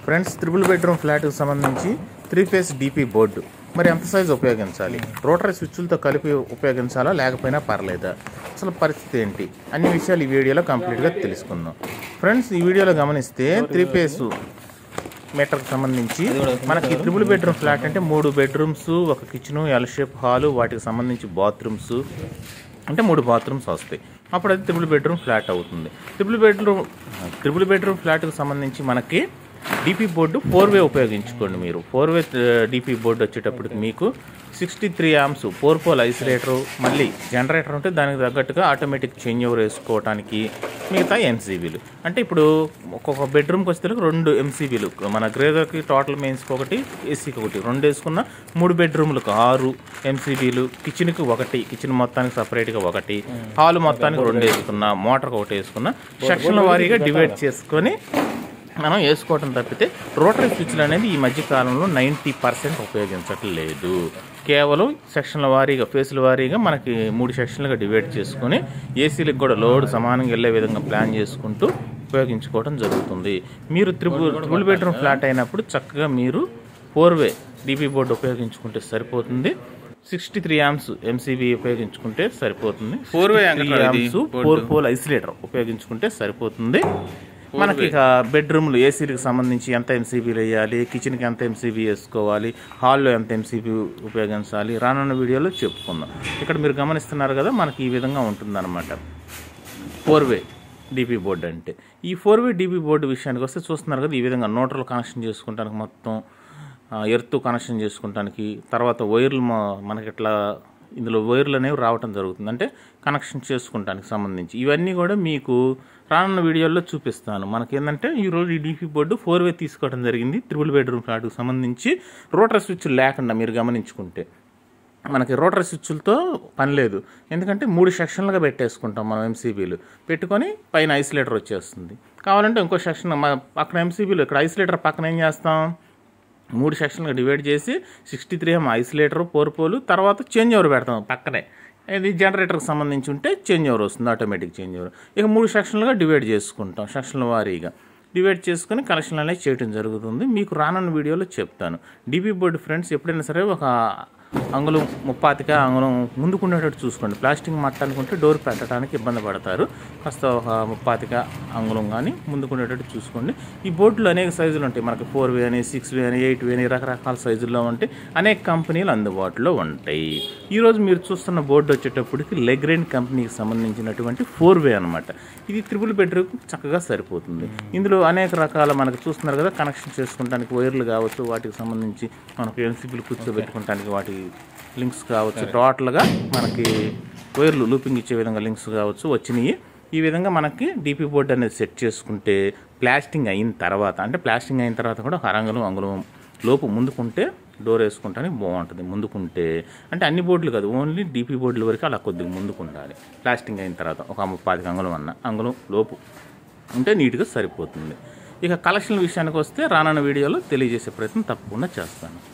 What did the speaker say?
friends triple bedroom ఫ్లాట్కి సంబంధించి three phase DP board మరి ఎంత సైజ్ ఉపయోగించాలి రోటరీ స్విచ్లతో కలిపి ఉపయోగించాలా లేకపోయినా పర్లేదా అసలు పరిస్థితి ఏంటి అన్ని విషయాలు ఈ వీడియోలో కంప్లీట్గా తెలుసుకుందాం ఫ్రెండ్స్ ఈ వీడియోలో గమనిస్తే త్రీ ఫేస్ మీటర్కి సంబంధించి మనకి త్రిబుల్ బెడ్రూమ్ ఫ్లాట్ అంటే మూడు బెడ్రూమ్స్ ఒక కిచెన్ ఎల్ షేప్ హాలు వాటికి సంబంధించి బాత్రూమ్స్ అంటే మూడు బాత్రూమ్స్ వస్తాయి అప్పుడు అది త్రిబుల్ బెడ్రూమ్ ఫ్లాట్ అవుతుంది త్రిబుల్ బెడ్రూమ్ త్రిబుల్ బెడ్రూమ్ ఫ్లాట్కి సంబంధించి మనకి డీపీ బోర్డు ఫోర్ వే ఉపయోగించుకోండి మీరు ఫోర్ వే డీపీ బోర్డు వచ్చేటప్పటికి మీకు sixty three amps four pole isolator మళ్ళీ జనరేటర్ ఉంటే దానికి తగ్గట్టుగా ఆటోమేటిక్ చేంజ్ ఓవర్ వేసుకోవడానికి మిగతా ఎంసీబీలు అంటే ఇప్పుడు ఒక్కొక్క బెడ్రూమ్కి వచ్చేసరికి రెండు ఎంసీబీలు మన గ్రేదర్కి టోటల్ మెయిన్స్కి ఒకటి ఏసీకి ఒకటి రెండు వేసుకున్న మూడు బెడ్రూమ్లకు ఆరు ఎంసీబీలు కిచెన్కి ఒకటి కిచెన్ మొత్తానికి సపరేట్గా ఒకటి హాల్ మొత్తానికి రెండు వేసుకున్న మోటార్కి ఒకటి వేసుకున్న సెక్షన్ల వారీగా డివైడ్ చేసుకొని మనం వేసుకోవటం తప్పితే రోటరీ స్విచ్లు అనేది ఈ మధ్య కాలంలో నైంటీ పర్సెంట్ ఉపయోగించట్లేదు కేవలం సెక్షన్ల వారీగా ఫేసుల వారీగా మనకి మూడు సెక్షన్లుగా డివైడ్ చేసుకొని ఏసీలకు కూడా లోడ్ సమానంగా వెళ్ళే విధంగా ప్లాన్ చేసుకుంటూ ఉపయోగించుకోవడం జరుగుతుంది మీరు త్రిబుల్ త్రిబుల్ బెడ్రూమ్ ఫ్లాట్ అయినప్పుడు చక్కగా మీరు ఫోర్ వే డీపీ బోర్డు ఉపయోగించుకుంటే సరిపోతుంది సిక్స్టీ త్రీ ఆమ్స్ ఎంసీబీ ఉపయోగించుకుంటే సరిపోతుంది Four way త్రీ అంటున్నారు ఇది, ఆమ్స్ ఫోర్ పోల్ ఐసోలేటర్ ఉపయోగించుకుంటే సరిపోతుంది మనకి ఇక బెడ్రూమ్లు ఏసీలకు సంబంధించి ఎంత ఎంసీబీలు వేయాలి కిచెన్కి ఎంత ఎంసీబీ వేసుకోవాలి హాల్లో ఎంత ఎంసీబీ ఉపయోగించాలి రానున్న వీడియోలో చెప్పుకుందాం ఇక్కడ మీరు గమనిస్తున్నారు కదా మనకి ఈ విధంగా ఉంటుందన్నమాట ఫోర్ వే డీపీ బోర్డు అంటే ఈ ఫోర్ వే డీపీ బోర్డు విషయానికి వస్తే చూస్తున్నారు కదా ఈ విధంగా నోట్రల్ కనెక్షన్ చేసుకుంటానికి మొత్తం ఎర్త్ కనెక్షన్ చేసుకుంటానికి తర్వాత వైర్లు మ- మనకి ఇట్లా ఇందులో వైర్లు అనేవి రావటం జరుగుతుంది అంటే కనెక్షన్ చేసుకుంటానికి సంబంధించి ఇవన్నీ కూడా మీకు రానున్న వీడియోల్లో చూపిస్తాను మనకి ఏంటంటే ఈరోజు ఈ డీపీ బోర్డు ఫోర్ వే తీసుకోవడం జరిగింది త్రిబుల్ బెడ్రూమ్ ఫ్లాట్కి సంబంధించి రోటర్ స్విచ్ లేకుండా మీరు గమనించుకుంటే మనకి రోటరీ స్విచ్లతో పని లేదు ఎందుకంటే మూడు సెక్షన్లుగా పెట్టేసుకుంటాం మనం ఎంసీబీలు పెట్టుకొని పైన ఐసోలేటర్ వచ్చేస్తుంది కావాలంటే ఇంకో సెక్షన్ మన పక్కన ఎంసీబీలు ఇక్కడ ఐసోలేటర్ పక్కన ఏం చేస్తాం మూడు సెక్షన్లుగా డివైడ్ చేసి sixty three M isolator four pole తర్వాత చేంజ్ ఓవర్ పెడతాం పక్కనే ఇది జనరేటర్కి సంబంధించి ఉంటే చేంజ్ ఓవర్ వస్తుంది ఆటోమేటిక్ చేంజ్ ఓవర్ ఇక మూడు సెక్షన్లుగా డివైడ్ చేసుకుంటాం సెక్షన్ల వారీగా డివైడ్ చేసుకుని కనెక్షన్ అనేది చేయడం జరుగుతుంది మీకు రానున్న వీడియోలో చెప్తాను డీపీ బోర్డు ఫ్రెండ్స్ ఎప్పుడైనా సరే ఒక అంగుళం ముప్పాతిక అంగుళం ముందుకునేటట్టు చూసుకోండి ప్లాస్టిక్ మట్ట అనుకుంటే డోర్ పెట్టడానికి ఇబ్బంది పడతారు కాస్త ఒక ముప్పాతిక అంగుళం కానీ ముందుకునేటట్టు చూసుకోండి ఈ బోర్డులు అనేక సైజులు ఉంటాయి మనకి ఫోర్ వే అని సిక్స్ వే అని ఎయిట్ వే అని రకరకాల సైజుల్లో ఉంటాయి అనేక కంపెనీలు అందుబాటులో ఉంటాయి ఈరోజు మీరు చూస్తున్న బోర్డు వచ్చేటప్పటికి లెగ్రెయిన్ కంపెనీకి సంబంధించినటువంటి ఫోర్ వే అనమాట ఇది త్రిబుల్ బెడ్రూమ్ చక్కగా సరిపోతుంది ఇందులో అనేక రకాల మనకు చూస్తున్నారు కదా కనెక్షన్ చేసుకుంటానికి వైర్లు కావచ్చు వాటికి సంబంధించి మనకు ఎన్సీబీలు కూర్చోబెట్టుకోవడానికి వాటి లింక్స్ కావచ్చు టోటల్గా మనకి వైర్లు లూపింగ్ ఇచ్చే విధంగా లింక్స్ కావచ్చు వచ్చినాయి ఈ విధంగా మనకి డీపీ బోర్డు అనేది సెట్ చేసుకుంటే ప్లాస్టింగ్ అయిన తర్వాత అంటే ప్లాస్టింగ్ అయిన తర్వాత కూడా ఒక అరంగులం అంగుళం లోపు ముందుకుంటే డోర్ వేసుకుంటానికి బాగుంటుంది ముందుకుంటే అంటే అన్ని బోర్డులు కాదు ఓన్లీ డీపీ బోర్డుల వరకు అలా కొద్దిగా ముందుకు ఉండాలి ప్లాస్టింగ్ అయిన తర్వాత ఒక ముప్పాది అంగుళం అన్న అంగుళం లోపు ఉంటే నీట్గా సరిపోతుంది ఇక కలెక్షన్ విషయానికి వస్తే రానున్న వీడియోలో తెలియజేసే ప్రయత్నం తప్పకుండా చేస్తాను